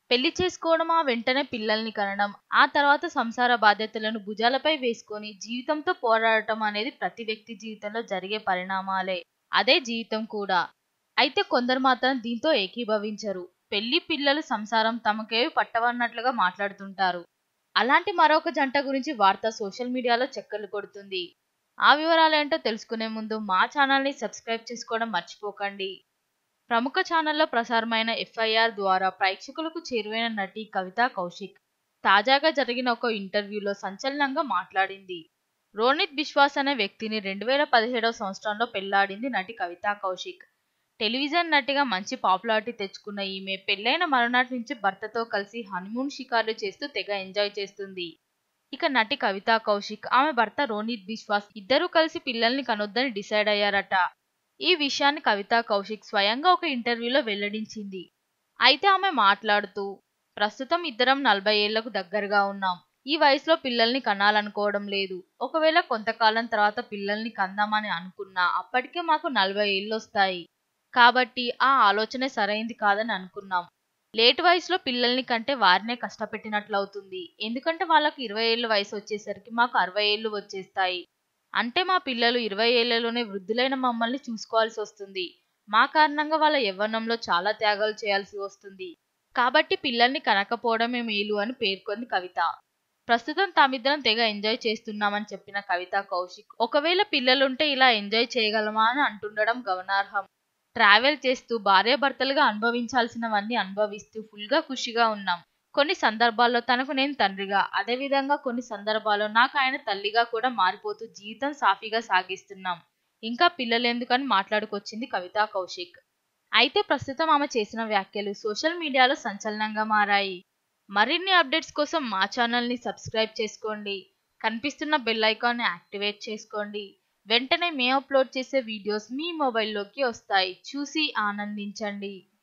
పెళ్లి చేసుకోవడమా వెంటనే పిల్లల్ని కనడం ఆ తర్వాత సంసార బాధ్యతలను భుజాలపై వేసుకొని జీవితంతో పోరాడటం అనేది ప్రతి వ్యక్తి జీవితంలో జరిగే పరిణామాలే అదే జీవితం కూడా అయితే కొందరు మాత్రం దీంతో ఏకీభవించరు పెళ్లి పిల్లలు సంసారం తమకేవి పట్టవన్నట్లుగా మాట్లాడుతుంటారు అలాంటి మరొక జంట గురించి వార్త సోషల్ మీడియాలో చక్కర్లు కొడుతుంది ఆ వివరాలేంటో తెలుసుకునే ముందు మా ఛానల్ని సబ్స్క్రైబ్ చేసుకోవడం మర్చిపోకండి ప్రముఖ ఛానల్లో ప్రసారమైన ఎఫ్ఐఆర్ ద్వారా ప్రేక్షకులకు చేరువైన నటి కవితా కౌశిక్ తాజాగా జరిగిన ఒక ఇంటర్వ్యూలో సంచలనంగా మాట్లాడింది రోనిత్ బిశ్వాస్ అనే వ్యక్తిని రెండు వేల పదిహేడవ సంవత్సరంలో పెళ్లాడింది నటి కవితా కౌశిక్ టెలివిజన్ నటిగా మంచి పాపులారిటీ తెచ్చుకున్న ఈమె పెళ్లైన మరునాటి నుంచి భర్తతో కలిసి హనీమూన్ షికార్లు చేస్తూ తెగ ఎంజాయ్ చేస్తుంది ఇక నటి కవితా కౌశిక్ ఆమె భర్త రోనిత్ బిశ్వాస్ ఇద్దరూ కలిసి పిల్లల్ని కనొద్దని డిసైడ్ అయ్యారట ఈ విషయాన్ని కవితా కౌశిక్ స్వయంగా ఒక ఇంటర్వ్యూలో వెల్లడించింది అయితే ఆమె మాట్లాడుతూ ప్రస్తుతం ఇద్దరం నలభై ఏళ్లకు దగ్గరగా ఉన్నాం ఈ వయసులో పిల్లల్ని కనాలనుకోవడం లేదు ఒకవేళ కొంతకాలం తర్వాత పిల్లల్ని కందామని అనుకున్నా అప్పటికే మాకు నలభై ఏళ్ళు వస్తాయి కాబట్టి ఆ ఆలోచనే సరైంది కాదని అనుకున్నాం లేట్ వయసులో పిల్లల్ని కంటే వారినే కష్టపెట్టినట్లవుతుంది ఎందుకంటే వాళ్ళకి ఇరవై ఏళ్ళ వయసు వచ్చేసరికి మాకు అరవై ఏళ్ళు వచ్చేస్తాయి అంటే మా పిల్లలు ఇరవై ఏళ్లలోనే వృద్ధులైన మమ్మల్ని చూసుకోవాల్సి వస్తుంది మా కారణంగా వాళ్ళ యవ్వనంలో చాలా త్యాగాలు చేయాల్సి వస్తుంది కాబట్టి పిల్లల్ని కనకపోవడమే మేలు అని పేర్కొంది కవిత ప్రస్తుతం తామిద్దరం తెగ ఎంజాయ్ చేస్తున్నామని చెప్పిన కవిత కౌశిక్ ఒకవేళ పిల్లలుంటే ఇలా ఎంజాయ్ చేయగలమా అని అంటుండడం గమనార్హం ట్రావెల్ చేస్తూ భార్యాభర్తలుగా అనుభవించాల్సినవన్నీ అనుభవిస్తూ ఫుల్గా ఖుషిగా ఉన్నాం కొన్ని సందర్భాల్లో తనకు నేను తండ్రిగా అదేవిధంగా కొన్ని సందర్భాల్లో నాకు ఆయన తల్లిగా కూడా మారిపోతూ జీవితం సాఫీగా సాగిస్తున్నాం ఇంకా పిల్లలు ఎందుకని మాట్లాడుకొచ్చింది కవితా కౌశిక్ అయితే ప్రస్తుతం ఆమె చేసిన వ్యాఖ్యలు సోషల్ మీడియాలో సంచలనంగా మారాయి మరిన్ని అప్డేట్స్ కోసం మా ఛానల్ని సబ్స్క్రైబ్ చేసుకోండి కనిపిస్తున్న బెల్ ఐకాన్ని యాక్టివేట్ చేసుకోండి వెంటనే మేము అప్లోడ్ చేసే వీడియోస్ మీ మొబైల్లోకి వస్తాయి చూసి ఆనందించండి